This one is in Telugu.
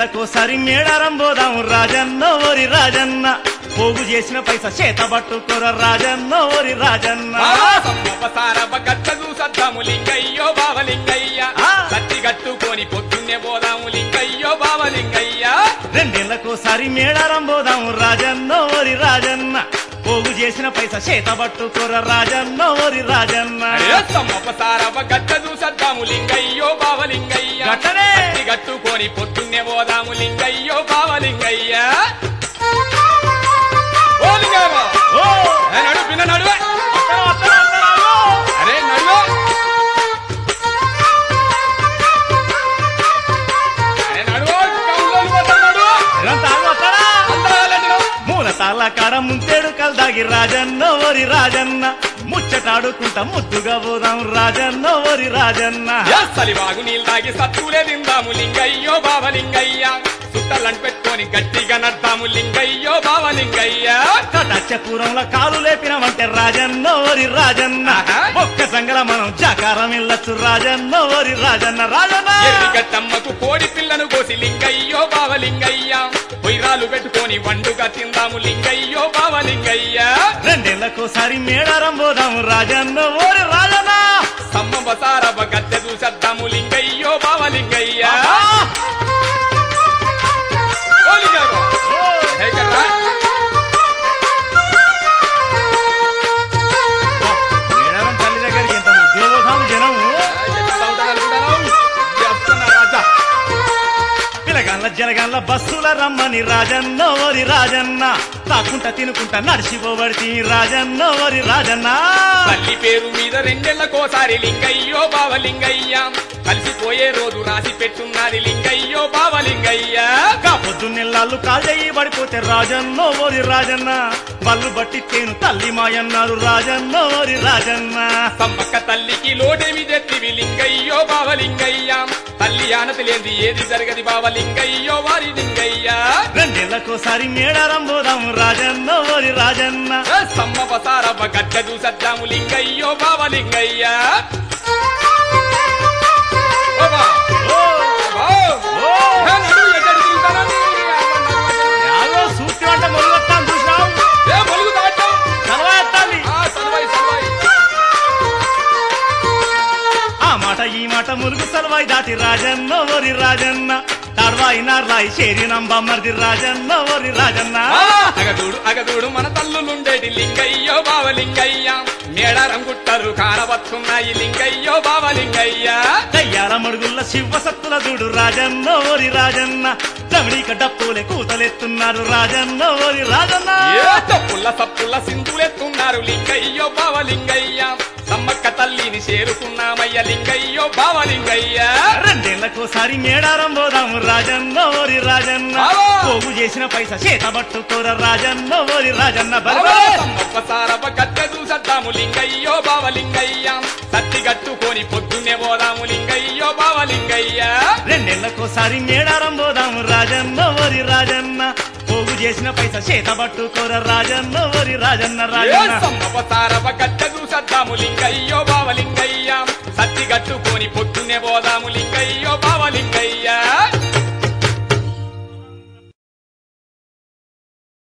రెండేళ్లకోసారి మేడారం పోదాం రాజన్న ఓరి రాజన్న పోగు చేసిన పైసా చేత పట్టుకోర రాజన్న ఓరి రాజన్న సారవ గట్ట చూసద్దాము లింగయ్యో బావలింగయ్య ఆ. కత్తి కట్టుకొని పొద్దున్నే పోదాము లింగయ్యో బావలింగయ్య రెండేళ్లకోసారి మేడారం పోదాం రాజన్న ఓరి రాజన్న పోగు చేసిన పైసా చేత పట్టుకోర రాజన్న ఓరి రాజన్న సమ్మప్ప సారవ గట్ట చూసద్దాము లింగయ్యో బావలింగయ్య గట్టనే. కత్తి కట్టుకొని పొద్దున్నే పోదాము లింగయ్యో బావలింగయ్య ఓ లింగయ్య ఓ! ఏ నడు పిన్న నడువే వత్తరా, వత్తరా, వత్తరా, ఓ! అరే నడువే అరే నడువో కౌలోలు పోతా నడువో ఇదంతా ఆగు, వత్తరా? అందరూ వెళ్ళండి నువ్వు. మూల తాళ్ళ కాడ ముంతేడు కల్దాగి రాజన్న ఓరి రాజన్న ముచ్చటాడుకుంటా ముద్దుగా పోదాం రాజన్న ఓరి రాజన్న సలివాగు నీళ్ళు తాగి సత్తులే తిందాము లింగయ్యో బావలింగయ్య సుట్టలను పెట్టుకొని గట్టిగా నడతాము లింగయ్యో బావలింగయ్య కటాచపురంలో కాలు లేపినమంటే రాజన్న ఓరి రాజన్న ఆహా. ఒక్క సంగల మనం జాకారం వెళ్ళొచ్చు రాజన్న ఓరి రాజన్న రాజన్న ఎర్రిగట్టమ్మకు కోడి పిల్లను కోసి లింగయ్యో బావలింగయ్య పొయ్యిరాలు పెట్టుకొని వండుగా తిందాము లింగయ్యో బావలింగయ్య రెండేళ్లకోసారి మేడారం పోదాం రాజన్న ఓరి రాజన్న సమ్మ బసారవ గద్దె చూసద్దాము లింగయ్యో బావలింగయ్య ఆహా. ఓ లింగయ్య ఓ! హే కర్రా. మేడారం తల్లి దగ్గరికి ఎంత ముద్దుగా పోతాం జనము ఎట్లా ఉంటారు అనుకుంటున్నావు? చేస్తున్నా రాజా పిలగాళ్ళ జలగాళ్ళ బస్సుల రమ్మని రాజన్న ఓరి రాజన్న తాకుంటా తినుకుంటా నడిచిపోబడితే రాజన్న ఓరి రాజన్న తల్లి పేరు మీద రెండేళ్లకోసారి లింగయ్యో బావలింగయ్య కలిసిపోయే రోజు రాసి పెట్టున్నది లింగయ్యో బావలింగయ్య పొద్దున్నెల్లాళ్ళు కాజయ్యి పడిపోతే రాజన్న ఓరి రాజన్న బళ్ళు బట్టి తేను తల్లి మాయన్నారు రాజన్న ఓరి రాజన్న సమ్మక్క తల్లికి లోటేమి తెత్తివి లింగయ్యో బావలింగయ్య తల్లి ఆనతి లేని ఏది జరగది బావలింగయ్యో వారి లింగయ్య రెండేళ్లకోసారి మేడారం పోదాం రాజన్న ఓరి రాజన్న ఏ సమ్మ బసారవ్వ గడ్డ చూసద్దాము లింగయ్యో బావలింగయ్య ఓ బా, ఓ! బా. ఓ! ఏ నడువు ఎక్కడికి తిరుగుతానని? యాదో సూక్తి వంట మొదలుపెట్టాను చూసినావు ఏ మొలుగు దాటావు? చదవేస్తాంది ఆ, సలవాయి, సలవాయి. ఆ మాట ఈ మాట ములుగు సలవాయి దాటి రాజన్న ఓరి రాజన్న తాడ్వాయి నార్లాయి చేరి నంబమ్మర్ది రాజన్న ఓరి రాజన్న ఆ, అగదూడు అగదూడు మన తల్లులుండేటి లింగయ్యో బావలింగయ్య మేడారం గుట్టలు కానవస్తున్నాయి లింగయ్యో బావలింగయ్య దయ్యాల మడుగుల్ల శివ సత్తుల చూడు రాజన్న ఓరి రాజన్న దమిడిక డప్పులే కూతలెత్తున్నారు రాజన్న ఓరి రాజన్న ఏ తప్పుల్ల సప్పుల్ల సింధులెత్తున్నారు లింగయ్యో బావలింగయ్య సమ్మక్క తల్లిని చేరుకున్నామయ్య లింగయ్యో బావలింగయ్య రెండేళ్లకోసారి మేడారం పోదాము రాజన్న ఓరి రాజన్న బావా! పోగు చేసిన పైసా చేత పట్టుకోర రాజన్న ఓరి రాజన్న బావా, బలబల. సమ్మక్క సారవ గట్టె చూసద్దాము లింగయ్యో బావలింగయ్య సత్తి కట్టుకొని పొద్దున్నే పోదాము లింగయ్యో బావలింగయ్య రెండేళ్లకోసారి మేడారం పోదాము రాజన్న ఓరి రాజన్న పోగు చేసిన పైసా చేత పట్టుకోర రాజన్న ఓరి రాజన్న రాజన్న సమ్మవ సారవ గట్ట చూసద్దాము లింగయ్యో బావలింగయ్య సత్తి కట్టుకొని పొద్దున్నే పోదాము లింగయ్యో బావలింగయ్య